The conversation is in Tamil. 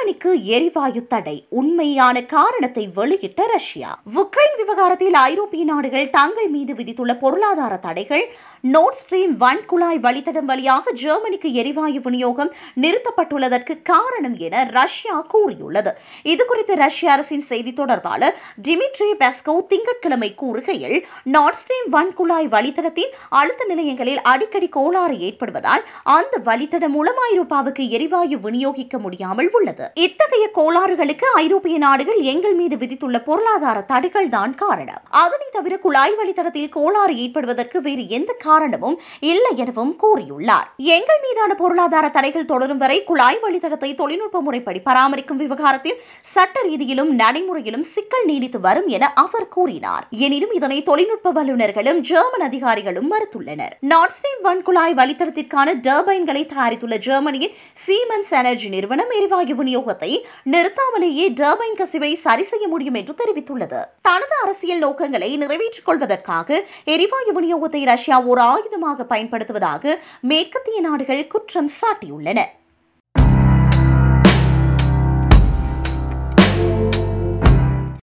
ஜெர்மனிக்கு எரிவாயு தடை உண்மையான காரணத்தை வெளியிட்ட ரஷ்யா உக்ரைன் விவகாரத்தில் ஐரோப்பிய நாடுகள் தங்கள் மீது விதித்துள்ள பொருளாதார தடைகள் நோட் ஸ்ட்ரீம் ஒன் குழாய் வழித்தடம் வழியாக ஜெர்மனிக்கு எரிவாயு விநியோகம் நிறுத்தப்பட்டுள்ளதற்கு காரணம் என ரஷ்யா கூறியுள்ளது இதுகுறித்து ரஷ்ய அரசின் செய்தி தொடர்பாளர் டிமிட்ரி பெஸ்கோ திங்கட்கிழமை கூறுகையில் நார்ட் ஸ்ட்ரீம் ஒன் குழாய் வழித்தடத்தின் அழுத்த நிலையங்களில் அடிக்கடி கோளாறு ஏற்படுவதால் அந்த வழித்தடம் மூலம் ஐரோப்பாவுக்கு எரிவாயு விநியோகிக்க முடியாமல் உள்ளது இத்தகைய கோளாறுகளுக்கு ஐரோப்பிய நாடுகள் எங்கள் மீது விதித்துள்ள பொருளாதார தடைகள் தான் காரணம் அதனை தவிர குழாய் வழித்தடத்தில் கோளாறு ஏற்படுவதற்கு வேறு எந்த காரணமும் இல்லை எனவும் கூறியுள்ளார் எங்கள் மீதான பொருளாதார தடைகள் தொடரும் வரை குழாய் வழித்தடத்தை தொழில்நுட்ப முறைப்படி பராமரிக்கும் விவகாரத்தில் சட்ட ரீதியிலும் நடைமுறையிலும் சிக்கல் நீடித்து வரும் என அவர் கூறினார் எனினும் இதனை தொழில்நுட்ப வல்லுநர்களும் ஜெர்மன் அதிகாரிகளும் மறுத்துள்ளனர் நார்ட் ஸ்ட்ரீம் ஒன் குழாய் வழித்தடத்திற்கான டர்பைன்களை தயாரித்துள்ள ஜெர்மனியின் சீமன்ஸ் எனர்ஜி நிறுவனம் எரிவாயு விநியோகத்தை நிறுத்தாமலேயே டர்பைன் கசிவை சரி செய்ய முடியும் என்று தெரிவித்துள்ளது தனது அரசியல் நோக்கங்களை நிறைவேற்றிக் கொள்வதற்காக எரிவாயு விநியோகத்தை ரஷ்யா ஒரு ஆயுதமாக பயன்படுத்துவதாக மேற்கத்திய நாடுகள் குற்றம் சாட்டியுள்ளன